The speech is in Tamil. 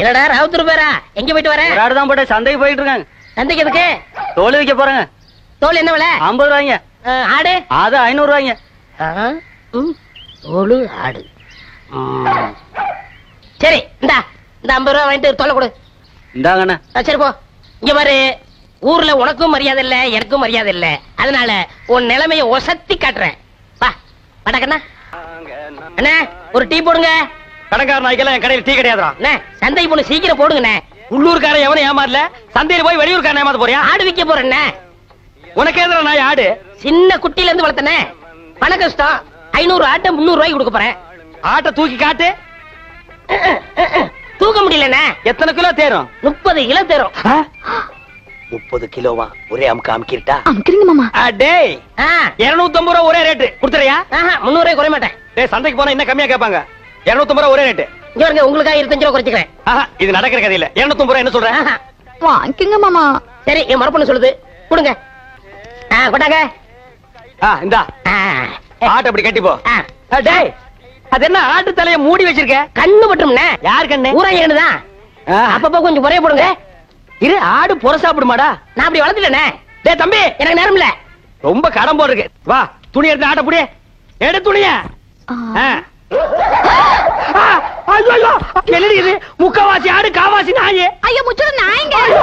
என்னடா ராவுத்தூர் பேரா எங்க போயிட்டு வர ஒரு ஆடு தான் போட்டு சந்தைக்கு போயிட்டு இருக்காங்க சந்தைக்கு எதுக்கு தோல் வைக்க போறேங்க தோல் என்ன விலை ஐம்பது ரூபாய்ங்க ஆ, ஆடு அது ஐநூறு ரூபாய்ங்க ஆ, ம், தோலு ஆடு ம். சரி இந்தா இந்த ஐம்பது ரூபா வாங்கிட்டு தோலை கொடு இந்தாங்கண்ணே ஆ, சரி போ இங்க பாரு ஊர்ல உனக்கும் மரியாதை இல்ல எனக்கும் மரியாதை இல்ல அதனால உன் நிலைமைய ஒசத்தி காட்டுறேன் வா வடக்கண்ணா அண்ணா ஒரு டீ போடுங்க கடைக்கார நாய்க்கெல்லாம் என் கடையில் டீ கிடையாதுடா அண்ணா சந்தைக்கு போன சீக்கிரம் போடுங்கண்ணே உள்ளூர்காரன் எவனும் ஏமாறல சந்தையில போய் வெளியூர்காரன் ஏமாத்த போறியா ஆடு விக்க போறேண்ணே உனக்கு எதிர நாய் ஆடு சின்ன குட்டில இருந்து வளர்த்தனே பண கஷ்டம் ஐநூறு ஆட்டை முந்நூறு ரூபாய்க்கு கொடுக்க போறேன் ஆட்டை தூக்கி காட்டு தூக்க முடியலண்ணே எத்தனை கிலோ தேரும் முப்பது கிலோ தரும் முப்பது கிலோவா ஒரே அமுக்கு அமுக்கிட்டா அமுக்குறீங்க மாமா டேய் ஆ, இருநூத்தி ஐம்பது ரூபா ஒரே ரேட்டு கொடுத்துறியா ஆஹா, முந்நூறு ரூபாய் குறைய மாட்டேன் டேய் சந்தைக்கு போனா இன்னும் கம்மியா கேட்பாங்க இருநூத்தி ரூபா ஒரே ரேட்டு இங்க வருங்க உங்களுக்காக இருபத்தஞ்சு ரூபா குறைச்சிக்கிறேன் ஆஹா, இது நடக்கிற கதை இல்ல இருநூத்தி ரூபா என்ன சொல்றேன் ஆஹா. வாங்கிக்கோங்க மாமா சரி என் மரப்பண்ணு சொல்லுது கொடுங்க ஆ கொண்டாங்க ஆ, இந்தா ஆ, ஆட்டை அப்படி கட்டி போ ஆ. ஆ, டேய் அது என்ன ஆட்டு தலைய மூடி வச்சிருக்க கண்ணு பட்டும்ண்ணே யார் கண்ணு ஊரா ஏனுதான் ஆ, அப்பப்போ கொஞ்சம் குறைய போடுங்க இரு ஆடு புற சாப்பிடுமாடா நான் அப்படி வளர்த்துட்டேனே டேய் தம்பி எனக்கு நேரம் இல்ல ரொம்ப கடன் போல் இருக்கு வா துணி எடுத்து ஆட்ட புடி எடு துணிய ஆ. ஐயோ என்னடி இது முக்கவாசி ஆடு காவாசி நாயே ஐயோ முச்சுடு நாயங்க